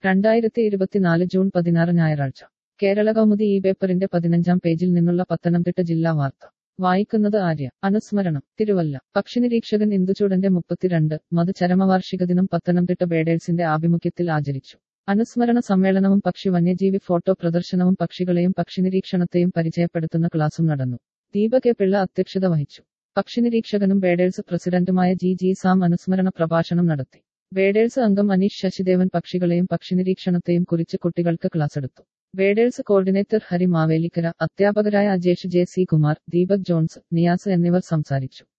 രണ്ടായിരത്തി ഇരുപത്തിനാല് ജൂൺ പതിനാറ് ഞായറാഴ്ച കേരള കൗമുദി ഈ പേപ്പറിന്റെ പതിനഞ്ചാം പേജിൽ നിന്നുള്ള പത്തനംതിട്ട ജില്ലാ വാർത്ത വായിക്കുന്നത് ആര്യ അനുസ്മരണം തിരുവല്ല പക്ഷിനിരീക്ഷകൻ ഇന്ദുചൂടന്റെ മുപ്പത്തിരണ്ട് മത് ചരമവാർഷിക ദിനം പത്തനംതിട്ട ബേഡേഴ്സിന്റെ ആഭിമുഖ്യത്തിൽ ആചരിച്ചു അനുസ്മരണ സമ്മേളനവും പക്ഷി വന്യജീവി ഫോട്ടോ പ്രദർശനവും പക്ഷികളെയും പക്ഷിനിരീക്ഷണത്തെയും പരിചയപ്പെടുത്തുന്ന ക്ലാസും നടന്നു ദീപകെ പിള്ള അധ്യക്ഷത വഹിച്ചു പക്ഷിനിരീക്ഷകനും ബേഡേഴ്സ് പ്രസിഡന്റുമായ ജി ജി സാം അനുസ്മരണ പ്രഭാഷണം നടത്തി ബേഡേഴ്സ് അംഗം അനീഷ് ശശിദേവൻ പക്ഷികളെയും പക്ഷിനിരീക്ഷണത്തെയും കുറിച്ച് കുട്ടികൾക്ക് ക്ലാസ് എടുത്തു ബേഡേഴ്സ് കോർഡിനേറ്റർ ഹരി മാവേലിക്കര അധ്യാപകരായ Ajesh J C Kumar Deepak Jones Niyas എന്നിവർ സംസാരിച്ചു